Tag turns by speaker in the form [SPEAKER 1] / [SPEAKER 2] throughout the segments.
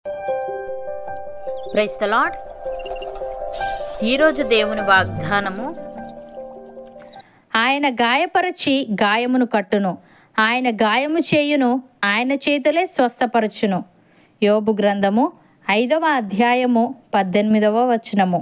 [SPEAKER 1] price the lord ఈరోజు దేవుని వాగ్దానము
[SPEAKER 2] ఆయన గాయపరచి గాయమును కట్టును ఆయన గాయము చేయును ఆయన చేతులే స్వస్థపరచును యోబు గ్రంథము ఐదవ అధ్యాయము పద్దెనిమిదవ వచనము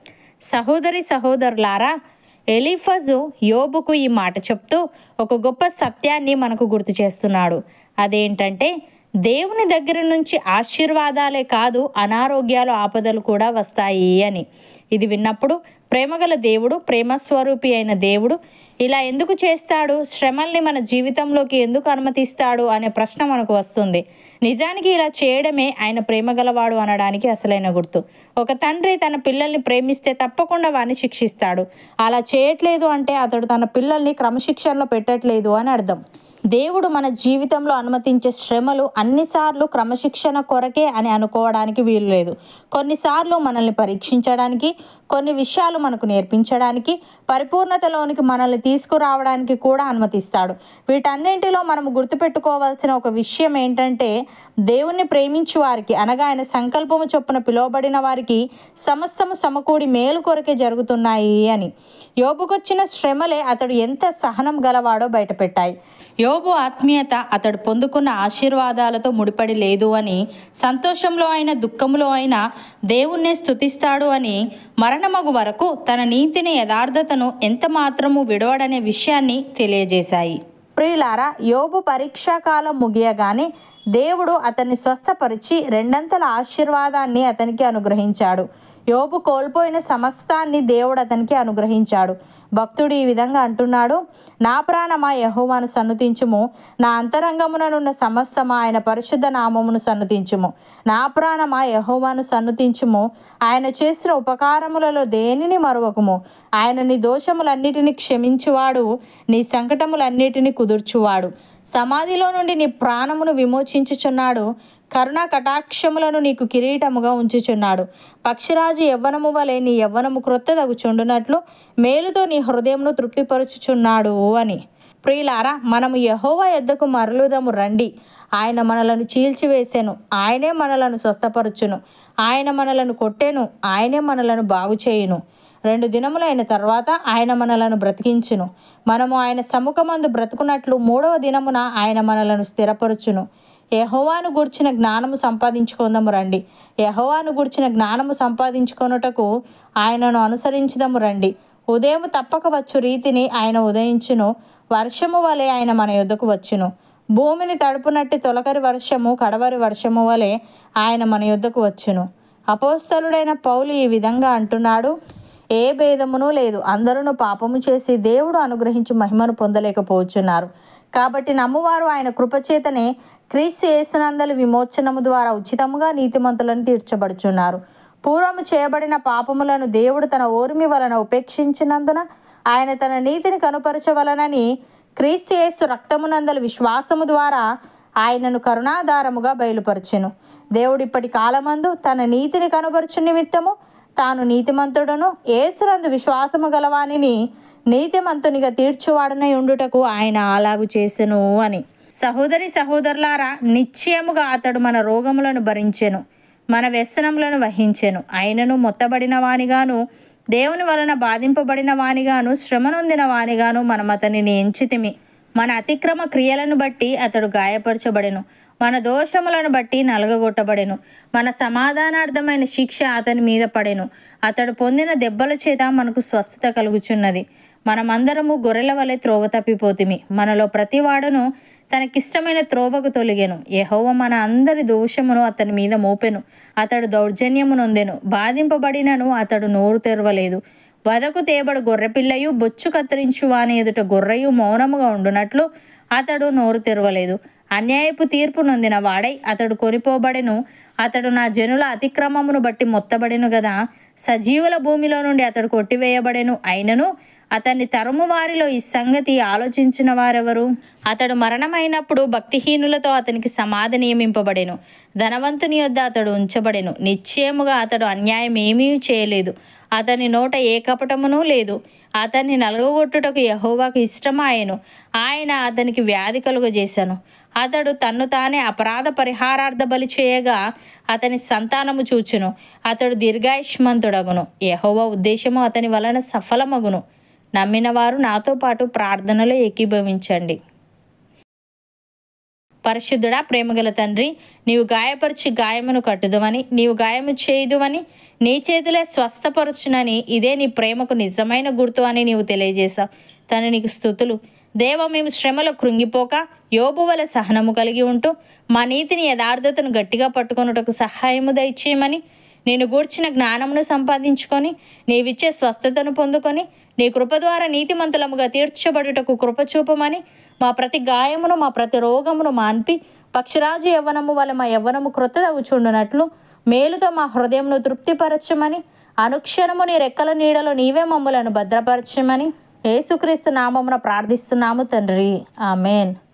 [SPEAKER 2] సహోదరి సహోదరులారా ఎలీఫజు యోబుకు ఈ మాట చెప్తూ ఒక గొప్ప సత్యాన్ని మనకు గుర్తు చేస్తున్నాడు అదేంటంటే దేవుని దగ్గర నుంచి ఆశీర్వాదాలే కాదు అనారోగ్యాలు ఆపదలు కూడా వస్తాయి అని ఇది విన్నప్పుడు ప్రేమగల దేవుడు ప్రేమస్వరూపి అయిన దేవుడు ఇలా ఎందుకు చేస్తాడు శ్రమల్ని మన జీవితంలోకి ఎందుకు అనుమతిస్తాడు అనే ప్రశ్న మనకు వస్తుంది నిజానికి ఇలా చేయడమే ఆయన ప్రేమగలవాడు అనడానికి అసలైన గుర్తు ఒక తండ్రి తన పిల్లల్ని ప్రేమిస్తే తప్పకుండా వారిని శిక్షిస్తాడు అలా చేయట్లేదు అంటే అతడు తన పిల్లల్ని క్రమశిక్షణలో పెట్టట్లేదు అని అర్థం దేవుడు మన జీవితంలో అనుమతించే శ్రమలు అన్నిసార్లు క్రమశిక్షణ కొరకే అని అనుకోవడానికి వీలు లేదు కొన్నిసార్లు మనల్ని పరీక్షించడానికి కొన్ని విషయాలు మనకు నేర్పించడానికి పరిపూర్ణతలోనికి మనల్ని తీసుకురావడానికి కూడా అనుమతిస్తాడు వీటన్నింటిలో మనం గుర్తుపెట్టుకోవాల్సిన ఒక విషయం ఏంటంటే దేవుణ్ణి ప్రేమించు వారికి అనగా ఆయన సంకల్పము చొప్పున పిలువబడిన వారికి సమస్తము సమకూడి మేలు కొరకే జరుగుతున్నాయి అని యోబుకొచ్చిన శ్రమలే అతడు ఎంత సహనం గలవాడో బయటపెట్టాయి యోబు ఆత్మీయత అతడు పొందుకున్న ఆశీర్వాదాలతో ముడిపడి లేదు అని సంతోషంలో అయిన దుఃఖంలో అయినా దేవుణ్ణే స్తుతిస్తాడు అని మరణమగు వరకు తన నీతిని యథార్థతను ఎంత మాత్రము విడవడనే విషయాన్ని తెలియజేశాయి ప్రియులారా యోబు పరీక్షాకాలం ముగియగానే దేవుడు అతన్ని స్వస్థపరిచి రెండంతల ఆశీర్వాదాన్ని అతనికి అనుగ్రహించాడు యోబు కోల్పోయిన సమస్తాన్ని దేవుడు అతనికి అనుగ్రహించాడు భక్తుడు ఈ విధంగా అంటున్నాడు నా ప్రాణమా యహోవాను సన్నుతించుము నా అంతరంగముననున్న సమస్తమా ఆయన పరిశుద్ధ నామమును సన్నుతించుము నా ప్రాణమా యహోవాను సన్నుతించుము ఆయన చేసిన ఉపకారములలో దేనిని మరువకుము ఆయన నీ దోషములన్నిటిని క్షమించువాడు నీ సంకటములన్నిటిని కుదుర్చువాడు సమాధిలో నుండి నీ ప్రాణమును విమోచించుచున్నాడు కరుణా కటాక్షములను నీకు కిరీటముగా ఉంచుచున్నాడు పక్షిరాజు యవ్వనము వలె నీ యవ్వనము క్రొత్త తగుచుండునట్లు మేలుతో నీ హృదయమును తృప్తిపరుచుచున్నాడు అని ప్రియులారా మనము యహోవా యొద్దకు మరలుదము రండి ఆయన మనలను చీల్చివేసెను ఆయనే మనలను స్వస్థపరచును ఆయన మనలను కొట్టెను ఆయనే మనలను బాగు చేయును రెండు దినములైన తర్వాత ఆయన మనలను బ్రతికించును మనము ఆయన సముఖమందు బ్రతుకున్నట్లు మూడవ దినమున ఆయన మనలను స్థిరపరచును యహోవాను గుర్చిన జ్ఞానము సంపాదించుకుందాము రండి యహోవాను గుర్చిన జ్ఞానము సంపాదించుకొనుటకు ఆయనను అనుసరించుదాము రండి ఉదయం తప్పక వచ్చు రీతిని ఆయన ఉదయించును వర్షము వలె ఆయన మన యొద్దకు వచ్చును భూమిని తడుపునట్టి తొలకరి వర్షము కడవరి వర్షము వలె ఆయన మన యొద్దకు వచ్చును అపోస్తలుడైన పౌలు ఈ విధంగా అంటున్నాడు ఏ భేదమును లేదు అందరూ పాపము చేసి దేవుడు అనుగ్రహించి మహిమను పొందలేకపోవచ్చున్నారు కాబట్టి నమ్మువారు ఆయన కృపచేతనే క్రీస్తు యేసునందలి విమోచనము ద్వారా ఉచితముగా నీతిమంతులను తీర్చబడుచున్నారు పూర్వము చేయబడిన పాపములను దేవుడు తన ఓర్మి వలన ఉపేక్షించినందున ఆయన తన నీతిని కనుపరచవలనని క్రీస్తు యేసు రక్తమునందలి విశ్వాసము ద్వారా ఆయనను కరుణాధారముగా బయలుపరచెను దేవుడు ఇప్పటి కాలమందు తన నీతిని కనుపరచు నిమిత్తము తాను నీతిమంతుడును ఏసునందు విశ్వాసము గలవానిని నీతిమంతునిగా తీర్చువాడనై ఉండుటకు ఆయన అలాగు చేసెను అని సహోదరి సహోదరులారా నిశ్చయముగా అతడు మన రోగములను భరించెను మన వ్యసనములను వహించెను ఆయనను మొత్తబడిన వానిగాను దేవుని వలన బాధింపబడిన వానిగాను శ్రమనొందిన వానిగాను మనం అతనిని ఎంచితిమి మన అతిక్రమ క్రియలను బట్టి అతడు గాయపరచబడెను మన దోషములను బట్టి నలగగొట్టబడెను మన సమాధానార్థమైన శిక్ష అతని మీద పడెను అతడు పొందిన దెబ్బల చేత మనకు స్వస్థత కలుగుచున్నది మనమందరము గొర్రెల వలె త్రోవ తప్పిపోతిమి మనలో ప్రతివాడును తనకిష్టమైన త్రోవకు తొలిగెను యెహోవ మన అందరి దోషమును అతని మీద మోపెను అతడు దౌర్జన్యము నొందెను బాధింపబడినను అతడు నోరు తెరవలేదు వదకు తేబడు గొర్రెపిల్లయు బొచ్చు కత్తిరించు వాని ఎదుట గొర్రెయు మౌనముగా ఉండునట్లు అతడు నోరు తెరవలేదు అన్యాయపు తీర్పు నొందిన వాడై అతడు కొనిపోబడెను అతడు నా జనుల అతిక్రమమును బట్టి మొత్తబడెను గదా సజీవుల భూమిలో నుండి అతడు కొట్టివేయబడెను అయినను అతన్ని తరుము వారిలో ఈ సంగతి ఆలోచించిన వారెవరు అతడు మరణమైనప్పుడు భక్తిహీనులతో అతనికి సమాధి నియమింపబడెను ధనవంతుని యొద్ద అతడు ఉంచబడెను నిశ్చయముగా అతడు అన్యాయం ఏమీ చేయలేదు అతని నోట ఏ కపటమును లేదు అతన్ని నలగగొట్టుటకు యహోవాకు ఇష్టమాయెను ఆయన అతనికి వ్యాధి కలుగజేశాను అతడు తన్ను తానే అపరాధ పరిహారార్థ బలి చేయగా అతని సంతానము చూచును అతడు దీర్ఘాయుష్మంతుడగును యహోవ ఉద్దేశము అతని వలన సఫలమగును నమ్మిన వారు నాతో పాటు ప్రార్థనలో ఏకీభవించండి పరిశుద్ధుడా ప్రేమగల తండ్రి నీవు గాయపరిచి గాయమును కట్టుదువని నీవు గాయము చేయుదువని నీ చేతులే స్వస్థపరచునని ఇదే నీ ప్రేమకు నిజమైన గుర్తు అని నీవు తెలియజేశావు తను నీకు స్థుతులు దేవ మేము శ్రమలో కృంగిపోక యోబు వలె సహనము కలిగి ఉంటూ మా నీతిని యథార్థతను గట్టిగా పట్టుకొనుటకు సహాయము దయచేయమని నేను గూర్చిన జ్ఞానమును సంపాదించుకొని నీవిచ్చే స్వస్థతను పొందుకొని నీ కృప ద్వారా నీతిమంతులముగా తీర్చబడుటకు కృప చూపమని మా ప్రతి గాయమును మా ప్రతి రోగమును మాన్పి పక్షిరాజు యవ్వనము వల్ల మా యవ్వనము క్రొత్తదగుచుండునట్లు మేలుతో మా హృదయమును తృప్తిపరచమని అనుక్షణము నీ రెక్కల నీడలో నీవే మమ్ములను భద్రపరచమని యేసుక్రీస్తు నామమున ప్రార్థిస్తున్నాము తండ్రి ఆమెన్